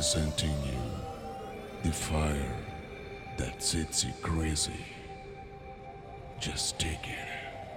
presenting you the fire that sets you crazy. Just take it.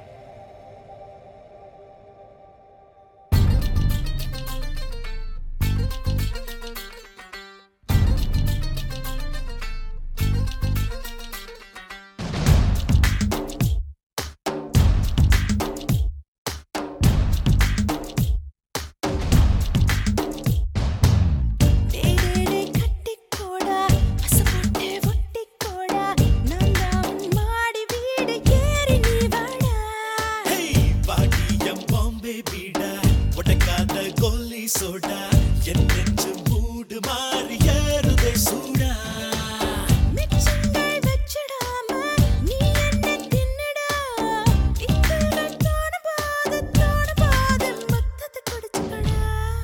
டேடேடே கட்டிக்கோடா பசுபொட்டே ஒட்டிக்கோடா நான் தான் உன் மாடி வீடு ஏறி நீ வாடா ஹேய் பாடியம் பாம்பே பீடா உடைக்காத கோலி சோடா என் நெஞ்சு மூடு மாறி ஏறுதே சூடா மிச்சங்கள் வச்சிடாம நீ என்ன தின்னுடா இக்கல்கள் தோணும்போது தோணும்போது மொத்தத்தை குடிச்சுக்கடா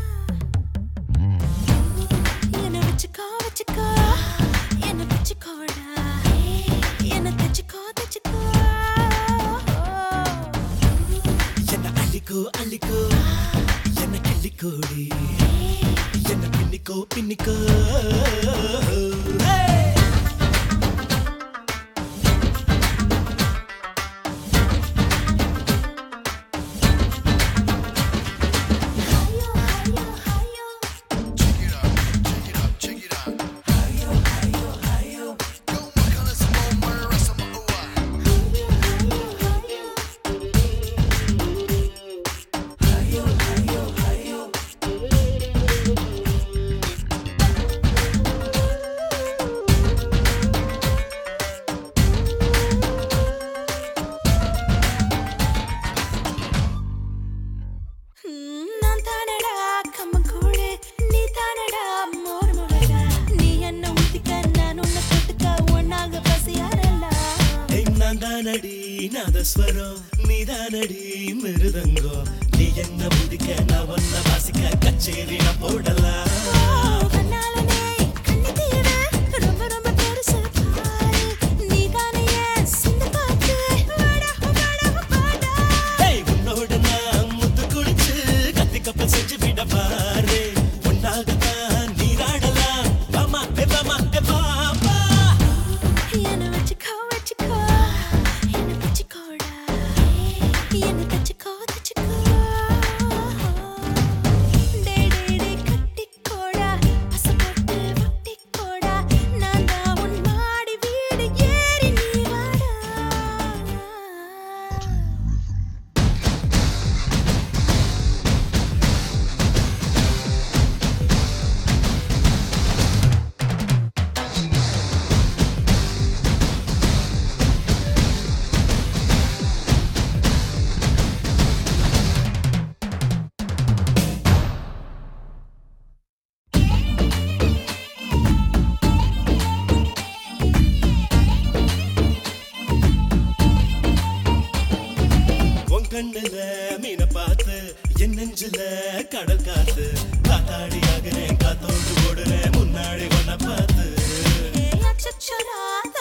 என்ன வச்சுக்கோ வச்சுக்கோ என்ன வச்சுக்கோடா என்ன தச்சுக்கோ தச்சுக்கோ என்ன அள்ளிக்கோ அள்ளிக்கோ என்ன கிள்ளிக்கோடி என்ன பின்னிக்கோ பின்னிக்கோ ஹேய்! ஹையோ ஹையோ ஹையோ நான் தானடா கம்மங்கூழு நீ தானடா மோர் முகடா நீ என்ன ஊத்திக்க நான் உன்னை தொட்டுக்க ஒன்னாக பசியாரலாம் ஏய், நான் தானடி நாதஸ்வரம் நீதானடி மிருதங்கம் நீ என்ன புதிக்க நான் ஒன்ன வாசிக்க கச்சேரி நான் போடலாம் கண்ணாலனே கண்ணி தீவு ரொம்ப ரொம்ப பெருசு பாரு நீ தானே என் சிந்து பாட்டு வாடா வாடா வாடா ஏய், உன்னோட நான் முத்து குடிச்சு கத்தி கப்பல் செஞ்சு விட பாரு உன்னாகத்தான் நீராடலாம் வாமா ஏ வாமா ஏ வாமா என்ன வச்சுக்கோ வச்சுக்கோ என்ன வச்சுக்கோடா என்ன தச்சுக்கோ தச்சுக்கோ டே டே டே கட்டிக்கோடா பசுபொட்டு ஒட்டிக்கோடா நான் தான் உன் மாடி வீடு ஏறி நீ வாடா உன் கண்ணுல மீனை பார்த்து என் நெஞ்சுல கடல் காத்து காத்தாடி ஆகுறேன் காத்தோடு ஓடுறேன் முன்னாடி உன்னை பார்த்து ஏய் அச்சச்சோடா